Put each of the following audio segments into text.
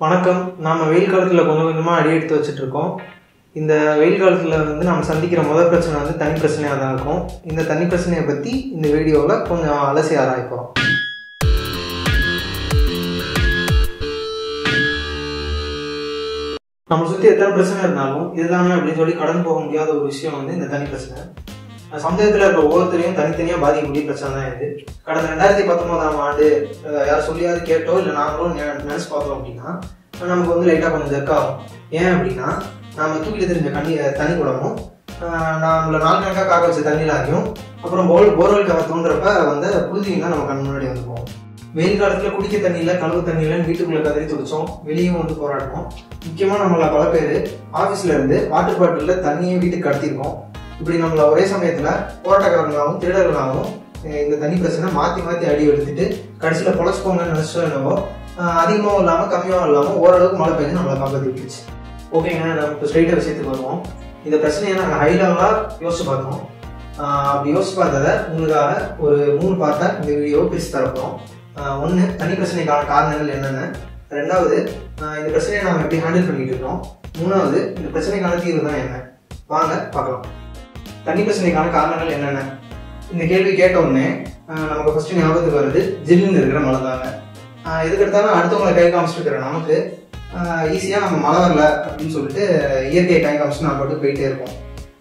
வணக்கம் நாம வெயில் காலத்தில் கொஞ்சம் கொஞ்சமாக அடி எடுத்து வச்சுட்டு இருக்கோம் இந்த வெயில் காலத்தில் வந்து நம்ம சந்திக்கிற முதல் பிரச்சனை வந்து தனி பிரச்சனையாக தான் இருக்கும் இந்த தனி பிரச்சனையை பற்றி இந்த வீடியோவில் கொஞ்சம் அலசி ஆராய்ப்போம் நம்ம சுற்றி எத்தனை பிரச்சனை இருந்தாலும் இதுதானே அப்படின்னு சொல்லி கடந்து போக முடியாத ஒரு விஷயம் வந்து இந்த தனி பிரச்சனை சமுதாயத்தில் இருக்கிற ஒவ்வொருத்தரையும் தனித்தனியாக பாதிக்கக்கூடிய பிரச்சனை தான் இது கடந்த ரெண்டாயிரத்தி பத்தொன்பதாம் ஆண்டு அஹ், யார் சொல்லியாவது கேட்டோ இல்லை நாங்களும் நெ- நினைச்சு பார்த்தோம் அப்படின்னா நமக்கு வந்து லைட்டாக கொஞ்சம் ஜெர்க் ஆகும் ஏன் அப்படின்னா நாம தூக்கிட்டு தெரிஞ்ச கண்ணி தனி குடமும் ஆஹ் நம்மள நாள் கணக்காக காக்க வச்ச தண்ணிலாரையும் அப்புறம் போல் போர்வெல் கவ தோன்றப்ப வந்து புழுதியும் தான் நம்ம கண் முன்னாடி வந்து போகும் வெயில் காலத்தில் குடிக்க தண்ணியில் கழுவு தண்ணியில் வீட்டுக்குள்ளே கதறி துடிச்சோம் வெளியும் வந்து போராடுறோம் முக்கியமாக நம்மள பல பேர் ஆஃபீஸில் இருந்து வாட்டர் பாட்டிலில் தண்ணியை வீட்டுக்கு கடத்திருக்கோம் இப்படி நம்மள ஒரே சமயத்தில் போராட்டக்காரங்களாகவும் திருடர்களாகவும் அஹ் இந்த தண்ணி பிரச்சனை மாற்றி மாற்றி அடி எடுத்துட்டு கடைசியில் பொழைச்சிக்கோங்கன்னு நினச்சோ என்னவோ ஆஹ் அதிகமாகவும் இல்லாமல் கம்மியாகவும் இல்லாமல் ஓரளவுக்கு மழை பெஞ்சு நம்மளை காப்பாற்றி விட்டுச்சு ஓகேங்க நம்ம இப்போ ஸ்ட்ரைட்டாக விஷயத்துக்கு வருவோம் இந்த பிரச்சனையை நாங்கள் ஹை லெவலாக யோசிச்சு பார்த்தோம் ஆஹ் அப்படி யோசிச்சு பார்த்ததை உங்களுக்காக ஒரு மூணு பார்ட்டை இந்த வீடியோ பிரித்து தரப்போம் ஒன்று தனி பிரச்சனைக்கான காரணங்கள் என்னென்ன ரெண்டாவது ஆஹ் இந்த பிரச்சனையை நாம் எப்படி ஹேண்டில் பண்ணிட்டு இருக்கோம் மூணாவது இந்த பிரச்சனைக்கான தீர்வு தான் என்ன வாங்க பார்க்கலாம் தனி பிரச்சனைக்கான காரணங்கள் என்னென்ன இந்த கேள்வி கேட்ட உடனே ஆஹ் நமக்கு ஃபர்ஸ்ட் ஞாபகத்துக்கு வருது ஜில்லுன்னு இருக்கிற மழை தாங்க ஆஹ் எதுக்கு எடுத்தாலும் அடுத்தவங்களை கை காமிச்சிட்டு இருக்கிற நமக்கு ஈஸியாக நம்ம மழை வரல அப்படின்னு சொல்லிட்டு இயற்கையை கை காமிச்சு நம்ம பாட்டு போயிட்டே இருப்போம்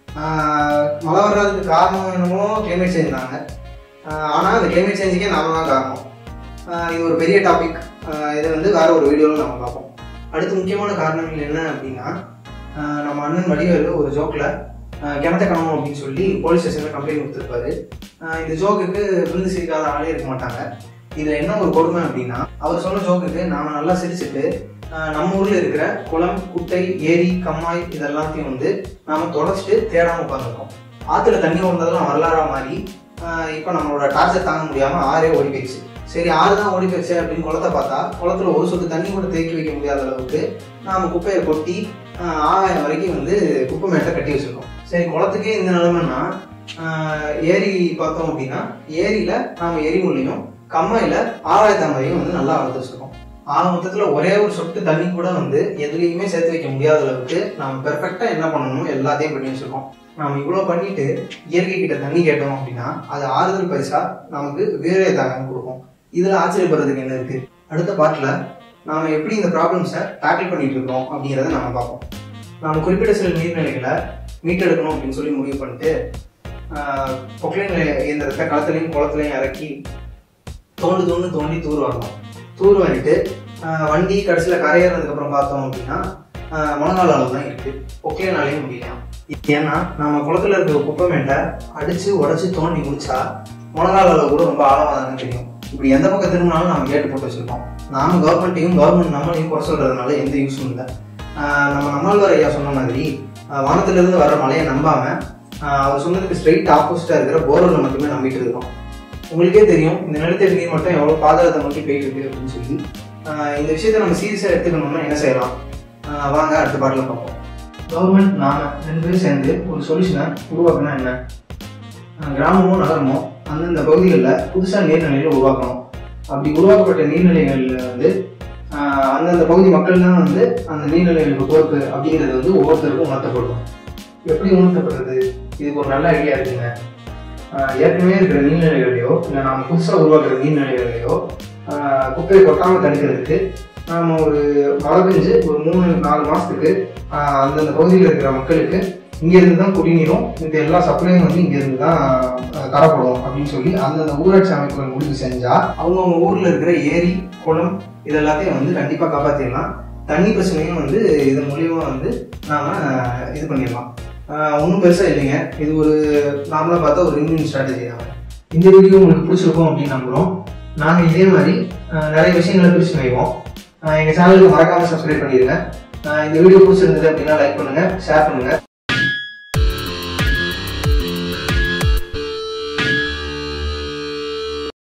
ஆஹ் மழை வர்றதுக்கு காரணம் என்னமோ கிளைமேட் சேஞ்ச் தாங்க ஆனால் அந்த கிளைமேட் சேஞ்சுக்கே நாம தான் காரணம் ஆஹ் இது ஒரு பெரிய டாபிக் இதை வந்து வேற ஒரு வீடியோவில் நம்ம பார்ப்போம் அடுத்து முக்கியமான காரணங்கள் என்ன அப்படின்னா ஆஹ் நம்ம அண்ணன் வடிவேலு ஒரு ஜோக்கில் கிணத்த காணும் அப்படின்னு சொல்லி போலீஸ் ஸ்டேஷனில் கம்ப்ளைண்ட் கொடுத்துருப்பாரு ஆஹ் இந்த ஜோக்குக்கு விழுந்து சிரிக்காத ஆளே இருக்க மாட்டாங்க இதுல என்ன ஒரு கொடுமை அப்படின்னா அவர் சொன்ன ஜோக்குக்கு நாம நல்லா சிரிச்சுட்டு ஆஹ் நம்ம ஊர்ல இருக்கிற குளம் குட்டை ஏரி கம்மாய் இதெல்லாத்தையும் வந்து நாம தொடச்சிட்டு தேடாம உட்காந்துருக்கோம் ஆத்துல தண்ணி ஓடுனதெல்லாம் வரலாறா மாறி ஆஹ் இப்போ நம்மளோட டார்ச்சர் தாங்க முடியாம ஆறே ஓடி போயிடுச்சு சரி ஆறு தான் ஓடி போயிடுச்சு அப்படின்னு குளத்தை பார்த்தா குளத்துல ஒரு சொட்டு தண்ணி கூட தேக்கி வைக்க முடியாத அளவுக்கு நாம குப்பையை கொட்டி ஆஹ் ஆகாயம் வரைக்கும் வந்து குப்பை மேட்டை கட்டி வச்சிருக்கோம் சரி குளத்துக்கே இந்த நிலைமைன்னா ஆஹ் ஏரி பார்த்தோம் அப்படின்னா ஏரியில நாம எரிமுள்ளையும் கம்மாயில ஆகாயத்தாமரையும் வந்து நல்லா வளர்த்து வச்சிருக்கோம் ஆக மொத்தத்துல ஒரே ஒரு சொட்டு தண்ணி கூட வந்து எதுலையுமே சேர்த்து வைக்க முடியாத அளவுக்கு நாம பெர்ஃபெக்டா என்ன பண்ணணுமோ எல்லாத்தையும் பண்ணி வச்சிருக்கோம் நாம இவ்வளவு பண்ணிட்டு இயற்கை கிட்ட தண்ணி கேட்டோம் அப்படின்னா அது ஆறுதல் பரிசா நமக்கு வீரே தாகம் கொடுக்கும் இதுல ஆச்சரியப்படுறதுக்கு என்ன இருக்கு அடுத்த பாட்டுல நாம எப்படி இந்த ப்ராப்ளம்ஸை டேக்கிள் பண்ணிட்டு இருக்கோம் அப்படிங்கிறத நாம பார்ப்போம் நாம குறிப்பிட்ட சில நீர்நிலைகளை மீட்டெடுக்கணும் அப்படின்னு சொல்லி முடிவு பண்ணிட்டு பொக்லைன் இயந்திரத்தை களத்துலையும் குளத்துலையும் இறக்கி தோண்டு தோண்டு தோண்டி தூர் வரணும் தூர் வாரிட்டு ஆஹ் வண்டி கடைசியில் கரையேறதுக்கு அப்புறம் பார்த்தோம் அப்படின்னா ஆஹ் முழங்கால் அளவு தான் இருக்கு பொக்லைனாலே முடியலாம் ஏன்னா நம்ம குளத்துல இருக்க குப்பை மேட்டை அடிச்சு உடச்சி தோண்டி முடிச்சா முழங்கால் அளவு கூட ரொம்ப ஆழமாக தானே தெரியும் இப்படி எந்த பக்கம் திரும்பினாலும் நம்ம கேட்டு போட்டு வச்சிருக்கோம் நாம கவர்மெண்ட்டையும் கவர்மெண்ட் நம்மளையும் குறை சொல்றதுனால எந்த யூஸும் இல்லை ஆஹ் நம்ம நம்மாழ்வார் ஐயா சொன்ன மாதிரி ஆஹ் வானத்துல இருந்து வர மழையை நம்பாம ஆஹ் அவர் சொன்னதுக்கு ஸ்ட்ரைட் ஆப்போசிட்டா இருக்கிற போர்வெல்ல மட்டுமே நம்பிட்டு இருக்கோம் உங்களுக்கே தெரியும் இந்த நிலத்தடி நீர் மட்டும் எவ்வளவு பாதகத்தை நோக்கி போயிட்டு இருக்கு அப்படின்னு சொல்லி ஆஹ் இந்த விஷயத்த நம்ம சீரியஸா எடுத்துக்கணும்னா என்ன செய்யலாம் ஆஹ் வாங்க அடுத்த பாட்டில் பார்ப்போம் கவர்மெண்ட் நாம ரெண்டு பேரும் சேர்ந்து ஒரு சொல்யூஷனை உருவாக்கணும் என்ன ஆஹ் கிராமமோ நகரமோ அந்தந்த பகுதிகளில் புதுசாக நீர்நிலைகளை உருவாக்கணும் அப்படி உருவாக்கப்பட்ட நீர்நிலைகள்ல வந்து ஆஹ் அந்தந்த பகுதி மக்கள் தான் வந்து அந்த நீர்நிலைகளுக்கு பொறுப்பு அப்படிங்கிறது வந்து ஒவ்வொருத்தருக்கும் உணர்த்தப்படும் எப்படி உணர்த்தப்படுறது இதுக்கு ஒரு நல்ல ஐடியா இருக்குங்க ஆஹ் ஏற்கனவே இருக்கிற நீர்நிலைகளையோ இல்லை நாம் புதுசாக உருவாக்குற நீர்நிலைகளையோ ஆஹ் குப்பையை கொட்டாமல் தடுக்கிறதுக்கு நாம் ஒரு மழை பெஞ்சு ஒரு மூணு நாலு மாதத்துக்கு அந்தந்த பகுதியில் இருக்கிற மக்களுக்கு இங்கேருந்து தான் குடிநீரும் இந்த எல்லா சப்ளையும் வந்து இங்கேருந்து தான் ஆஹ் தரப்படும் அப்படின்னு சொல்லி அந்தந்த ஊராட்சி அமைப்புகள் முடிவு செஞ்சால் அவங்கவுங்க ஊரில் இருக்கிற ஏரி குளம் இது எல்லாத்தையும் வந்து கண்டிப்பாக காப்பாற்றிடலாம் தண்ணி பிரச்சனையும் வந்து இது மூலியமாக வந்து நாம் இது பண்ணிடலாம் ஒன்றும் பெருசாக இல்லைங்க இது ஒரு நார்மலாக பார்த்தா ஒரு இன்வின் ஸ்ட்ராட்டஜி தான் இந்த வீடியோ உங்களுக்கு பிடிச்சிருக்கும் அப்படின்னு நம்புகிறோம் நாங்கள் இதே மாதிரி ஆஹ் நிறைய விஷயங்களை பிரித்து வைவோம் எங்கள் சேனலுக்கு மறக்காமல் சப்ஸ்கிரைப் பண்ணிடுங்க ஆஹ் இந்த வீடியோ பிடிச்சிருந்தது அப்படின்னா லைக் பண்ணுங்கள் ஷேர் பண்ணுங்கள்